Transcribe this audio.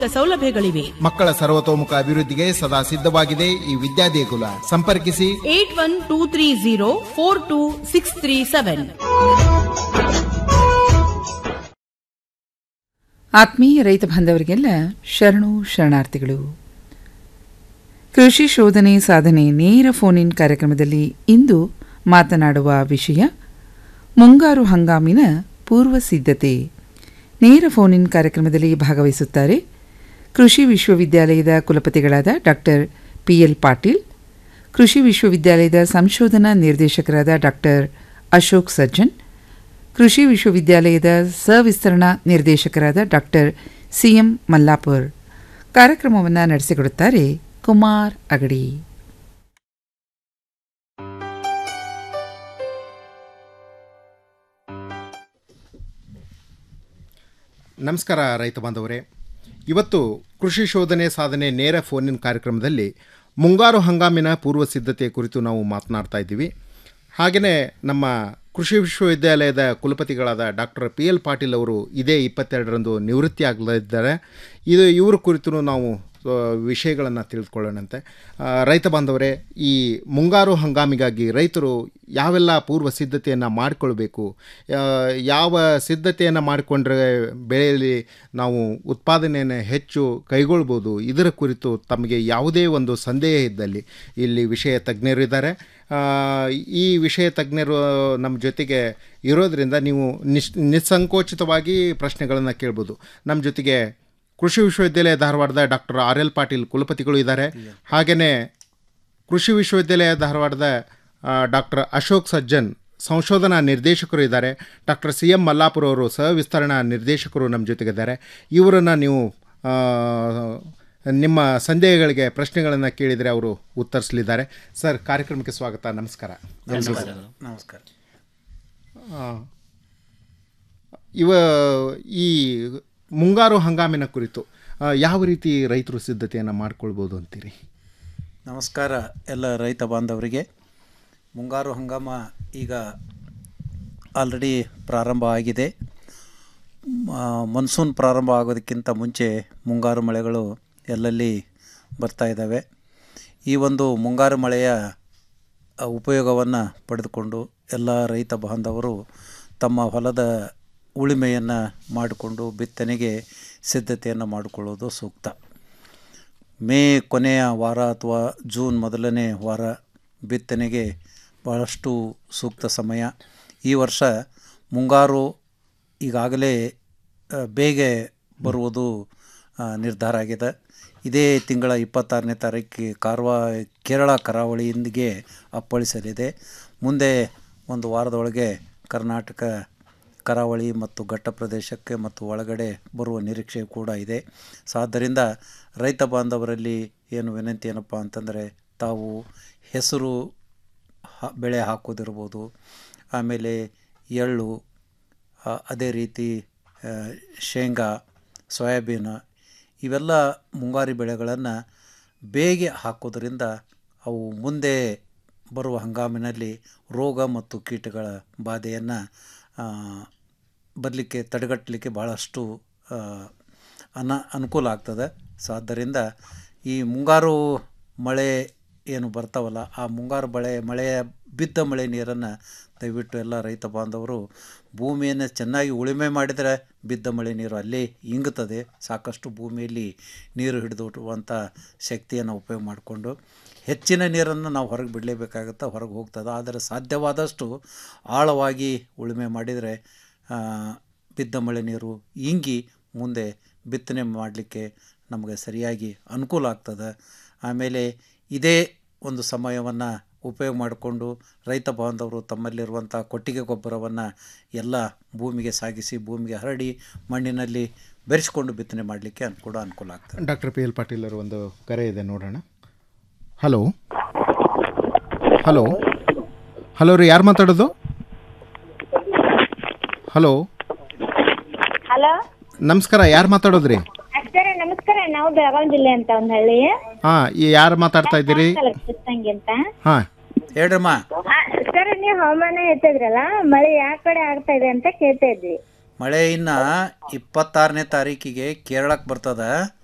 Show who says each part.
Speaker 1: ಸೌಲಭ್ಯಗಳಿವೆ
Speaker 2: ಮಕ್ಕಳ ಸರ್ವತೋಮುಖ ಅಭಿವೃದ್ಧಿಗೆ ಸದಾ ಸಿದ್ಧವಾಗಿದೆ ಈ ವಿದ್ಯಾದೇಗುಲ ಸಂಪರ್ಕಿಸಿ
Speaker 1: eight one two three zero four two six three seven
Speaker 3: ಆತ್ಮೀಯ ರೈತ ಬಾಂಧವರಿಗೆಲ್ಲ ಶರಣು ಶರಣಾರ್ಥಿಗಳು ಕೃಷಿ ಶೋಧನೆ ಸಾಧನೆ ನೇರ ಫೋನ್ ಇನ್ ಕಾರ್ಯಕ್ರಮದಲ್ಲಿ ಇಂದು ಮಾತನಾಡುವ ವಿಷಯ ಮುಂಗಾರು ಹಂಗಾಮಿನ ಪೂರ್ವ ಸಿದ್ಧತೆ ನೇರ ಫೋನ್ ಇನ್ ಕಾರ್ಯಕ್ರಮದಲ್ಲಿ ಭಾಗವಹಿಸುತ್ತಾರೆ ಕೃಷಿ ವಿಶ್ವವಿದ್ಯಾಲಯದ ಕುಲಪತಿಗಳಾದ ಡಾಕ್ಟರ್ ಪಿಎಲ್ ಪಾಟೀಲ್ ಕೃಷಿ ವಿಶ್ವವಿದ್ಯಾಲಯದ ಸಂಶೋಧನಾ ನಿರ್ದೇಶಕರಾದ ಡಾಕ್ಟರ್ ಅಶೋಕ್ ಸಜ್ಜನ್ ಕೃಷಿ ವಿಶ್ವವಿದ್ಯಾಲಯದ ಸವಿಸ್ತರಣಾ ನಿರ್ದೇಶಕರಾದ ಡಾಕ್ಟರ್ ಸಿಎಂ ಮಲ್ಲಾಪುರ್ ಕಾರ್ಯಕ್ರಮವನ್ನು ನಡೆಸಿಕೊಡುತ್ತಾರೆ ಕುಮಾರ್ ಅಗಡಿ
Speaker 2: ನಮಸ್ಕಾರ ರೈತ ಬಾಂಧವರೇ ಇವತ್ತು ಕೃಷಿ ಶೋಧನೆ ಸಾಧನೆ ನೇರ ಫೋನಿನ ಕಾರ್ಯಕ್ರಮದಲ್ಲಿ ಮುಂಗಾರು ಹಂಗಾಮಿನ ಪೂರ್ವ ಸಿದ್ಧತೆ ಕುರಿತು ನಾವು ಮಾತನಾಡ್ತಾ ಇದ್ದೀವಿ ಹಾಗೆಯೇ ನಮ್ಮ ಕೃಷಿ ವಿಶ್ವವಿದ್ಯಾಲಯದ ಕುಲಪತಿಗಳಾದ ಡಾಕ್ಟರ್ ಪಿ ಎಲ್ ಪಾಟೀಲ್ ಅವರು ಇದೇ ಇಪ್ಪತ್ತೆರಡರಂದು ನಿವೃತ್ತಿ ಆಗಲಿದ್ದಾರೆ ಇದು ಇವರ ಕುರಿತು ನಾವು ವಿಷಯಗಳನ್ನು ತಿಳಿದುಕೊಳ್ಳೋಣಂತೆ ಆ, ರೈತ ಬಾಂಧವರೇ ಈ ಮುಂಗಾರು ಹಂಗಾಮಿಗಾಗಿ ರೈತರು ಯಾವೆಲ್ಲ ಪೂರ್ವ ಸಿದ್ಧತೆಯನ್ನು ಮಾಡಿಕೊಳ್ಬೇಕು ಆ, ಯಾವ ಸಿದ್ಧತೆಯನ್ನು ಮಾಡಿಕೊಂಡ್ರೆ ಬೆಳೆಯಲ್ಲಿ ನಾವು ಉತ್ಪಾದನೆಯನ್ನು ಹೆಚ್ಚು ಕೈಗೊಳ್ಬೋದು ಇದರ ಕುರಿತು ತಮಗೆ ಯಾವುದೇ ಒಂದು ಸಂದೇಹ ಇದ್ದಲ್ಲಿ ಇಲ್ಲಿ ವಿಷಯ ತಜ್ಞರು ಇದ್ದಾರೆ ಆ, ಈ ವಿಷಯ ತಜ್ಞರು ನಮ್ಮ ಜೊತೆಗೆ ಇರೋದರಿಂದ ನೀವು ನಿಶ್ ನಿಸ್ಸಂಕೋಚಿತವಾಗಿ ಪ್ರಶ್ನೆಗಳನ್ನು ಕೇಳ್ಬೋದು ನಮ್ಮ ಜೊತೆಗೆ ಕೃಷಿ ವಿಶ್ವವಿದ್ಯಾಲಯ ಧಾರವಾಡದ ಡಾಕ್ಟರ್ ಆರ್ ಎಲ್ ಪಾಟೀಲ್ ಕುಲಪತಿಗಳು ಇದ್ದಾರೆ ಹಾಗೆಯೇ ಕೃಷಿ ವಿಶ್ವವಿದ್ಯಾಲಯ ಧಾರವಾಡದ ಡಾಕ್ಟರ್ ಅಶೋಕ್ ಸಜ್ಜನ್ ಸಂಶೋಧನಾ ನಿರ್ದೇಶಕರು ಇದ್ದಾರೆ ಡಾಕ್ಟರ್ ಸಿ ಎಂ ಮಲ್ಲಾಪುರ ಅವರು ಸಹವಿಸ್ತರಣಾ ನಿರ್ದೇಶಕರು ನಮ್ಮ ಜೊತೆಗಿದ್ದಾರೆ ಇವರನ್ನು ನೀವು ಆ, ನಿಮ್ಮ ಸಂದೇಹಗಳಿಗೆ ಪ್ರಶ್ನೆಗಳನ್ನು ಕೇಳಿದರೆ ಅವರು ಉತ್ತರಿಸಲಿದ್ದಾರೆ ಸರ್ ಕಾರ್ಯಕ್ರಮಕ್ಕೆ ಸ್ವಾಗತ ನಮಸ್ಕಾರ
Speaker 4: ನಮಸ್ಕಾರ
Speaker 2: ಆ, ಇವ ಈ ಮುಂಗಾರು ಹಂಗಾಮಿನ ಕುರಿತು ಆ, ಯಾವ ರೀತಿ ರೈತರು ಸಿದ್ಧತೆಯನ್ನು ಮಾಡ್ಕೊಳ್ಬೋದು ಅಂತೀರಿ
Speaker 4: ನಮಸ್ಕಾರ ಎಲ್ಲ ರೈತ ಬಾಂಧವರಿಗೆ ಮುಂಗಾರು ಹಂಗಾಮ ಈಗ ಆಲ್ರೆಡಿ ಪ್ರಾರಂಭ ಆಗಿದೆ ಮನ್ಸೂನ್ ಪ್ರಾರಂಭ ಆಗೋದಕ್ಕಿಂತ ಮುಂಚೆ ಮುಂಗಾರು ಮಳೆಗಳು ಎಲ್ಲಲ್ಲಿ ಬರ್ತಾ ಇದ್ದಾವೆ ಈ ಒಂದು ಮುಂಗಾರು ಮಳೆಯ ಉಪಯೋಗವನ್ನು ಪಡೆದುಕೊಂಡು ಎಲ್ಲ ರೈತ ಬಾಂಧವರು ತಮ್ಮ ಹೊಲದ ಉಳಿಮೆಯನ್ನು ಮಾಡಿಕೊಂಡು ಬಿತ್ತನೆಗೆ ಸಿದ್ಧತೆಯನ್ನು ಮಾಡಿಕೊಳ್ಳೋದು ಸೂಕ್ತ ಮೇ ಕೊನೆಯ ವಾರ ಅಥವಾ ಜೂನ್ ಮೊದಲನೇ ವಾರ ಬಿತ್ತನೆಗೆ ಭಾಳಷ್ಟು ಸೂಕ್ತ ಸಮಯ ಈ ವರ್ಷ ಮುಂಗಾರು ಈಗಾಗಲೇ ಆ, ಬೇಗ ಬರುವುದು ಆ, ನಿರ್ಧಾರ ಆಗಿದೆ ಇದೇ ತಿಂಗಳ ಇಪ್ಪತ್ತಾರನೇ ತಾರೀಕಿಗೆ ಕಾರವಾ ಕೇರಳ ಕರಾವಳಿಯೊಂದಿಗೆ ಅಪ್ಪಳಿಸಲಿದೆ ಮುಂದೆ ಒಂದು ವಾರದೊಳಗೆ ಕರ್ನಾಟಕ ಕರಾವಳಿ ಮತ್ತು ಘಟ್ಟ ಪ್ರದೇಶಕ್ಕೆ ಮತ್ತು ಒಳಗಡೆ ಬರುವ ನಿರೀಕ್ಷೆ ಕೂಡ ಇದೆ ಸೊ ಆದ್ದರಿಂದ ರೈತ ಬಾಂಧವರಲ್ಲಿ ಏನು ವಿನಂತಿ ಏನಪ್ಪ ಅಂತಂದರೆ ತಾವು ಹೆಸರು ಹ- ಬೆಳೆ ಹಾಕೋದಿರ್ಬೋದು ಆಮೇಲೆ ಎಳ್ಳು ಆ, ಅದೇ ರೀತಿ ಆ, ಶೇಂಗಾ ಸೋಯಾಬೀನ್ ಇವೆಲ್ಲ ಮುಂಗಾರಿ ಬೆಳೆಗಳನ್ನು ಬೇಗ ಹಾಕೋದ್ರಿಂದ ಅವು ಮುಂದೆ ಬರುವ ಹಂಗಾಮಿನಲ್ಲಿ ರೋಗ ಮತ್ತು ಕೀಟಗಳ ಬಾಧೆಯನ್ನು ಬರಲಿಕ್ಕೆ ತಡೆಗಟ್ಟಲಿಕ್ಕೆ ಭಾಳಷ್ಟು ಆ, ಅನ ಅನುಕೂಲ ಆಗ್ತದೆ ಸೊ ಆದ್ದರಿಂದ ಈ ಮುಂಗಾರು ಮಳೆ ಏನು ಬರ್ತಾವಲ್ಲ ಆ ಮುಂಗಾರು ಮಳೆ ಮಳೆಯ ಬಿದ್ದ ಮಳೆ ನೀರನ್ನು ದಯವಿಟ್ಟು ಎಲ್ಲ ರೈತ ಬಾಂಧವರು ಭೂಮಿಯನ್ನು ಚೆನ್ನಾಗಿ ಉಳುಮೆ ಮಾಡಿದರೆ ಬಿದ್ದ ಮಳೆ ನೀರು ಅಲ್ಲೇ ಇಂಗುತ್ತದೆ ಸಾಕಷ್ಟು ಭೂಮಿಯಲ್ಲಿ ನೀರು ಹಿಡಿದುವಂಥ ಶಕ್ತಿಯನ್ನು ಉಪಯೋಗ ಮಾಡಿಕೊಂಡು ಹೆಚ್ಚಿನ ನೀರನ್ನು ನಾವು ಹೊರಗೆ ಬಿಡಲೇಬೇಕಾಗುತ್ತೆ ಹೊರಗೆ ಹೋಗ್ತದೆ ಆದರೆ ಸಾಧ್ಯವಾದಷ್ಟು ಆಳವಾಗಿ ಉಳುಮೆ ಮಾಡಿದರೆ ಆ, ಬಿದ್ದ ಮಳೆ ನೀರು ಇಂಗಿ ಮುಂದೆ ಬಿತ್ತನೆ ಮಾಡಲಿಕ್ಕೆ ನಮಗೆ ಸರಿಯಾಗಿ ಅನುಕೂಲ ಆಗ್ತದೆ ಆಮೇಲೆ ಇದೇ ಒಂದು ಸಮಯವನ್ನು ಉಪಯೋಗ ಮಾಡಿಕೊಂಡು ರೈತ ಬಾಂಧವರು ತಮ್ಮಲ್ಲಿರುವಂಥ ಕೊಟ್ಟಿಗೆ ಗೊಬ್ಬರವನ್ನು ಎಲ್ಲ ಭೂಮಿಗೆ ಸಾಗಿಸಿ ಭೂಮಿಗೆ ಹರಡಿ ಮಣ್ಣಿನಲ್ಲಿ ಬೆರೆಸ್ಕೊಂಡು ಬಿತ್ತನೆ ಮಾಡಲಿಕ್ಕೆ ಅನ್ ಕೂಡ ಅನುಕೂಲ ಆಗ್ತದೆ
Speaker 2: ಡಾಕ್ಟರ್ ಪಿ ಎಲ್ ಪಾಟೀಲ್ ಅವರು ಒಂದು ಕರೆ ಇದೆ ನೋಡೋಣ ಹಲೋ ಹಲೋ ಹಲೋ ರೀ ಯಾರು ಮಾತಾಡೋದು ಹಲೋ
Speaker 5: ಹಲೋ
Speaker 2: ನಮಸ್ಕಾರ ಯಾರು ಮಾತಾಡೋದ್ರಿ
Speaker 5: ಸರ್ ನಮಸ್ಕಾರ ನಾವು ಬೆಳಗಾವಿ ಜಿಲ್ಲೆ ಅಂತ ಒಂದ್ ಹಳ್ಳಿ
Speaker 2: ಹಾಂ ಯಾರು ಮಾತಾಡ್ತಾ ಇದ್ದೀರಿ
Speaker 5: ಕ್ರಿಸ್ತಂಗಿ ಅಂತ
Speaker 2: ಹಾಂ
Speaker 4: ಹೇಳ್ರಮ್ಮ
Speaker 5: ಸರ್ ನೀವು ಹವಾಮಾನ ಹೇಳ್ತಿದ್ರಲ್ಲ ಮಳೆ ಯಾವ ಕಡೆ ಆಗ್ತಾ ಇದೆ ಅಂತ ಕೇಳ್ತಾ ಇದ್ವಿ
Speaker 4: ಮಳೆ ಇನ್ನು ಇಪ್ಪತ್ತಾರನೇ ತಾರೀಕಿಗೆ ಕೇರಳಕ್ಕೆ ಬರ್ತದೆ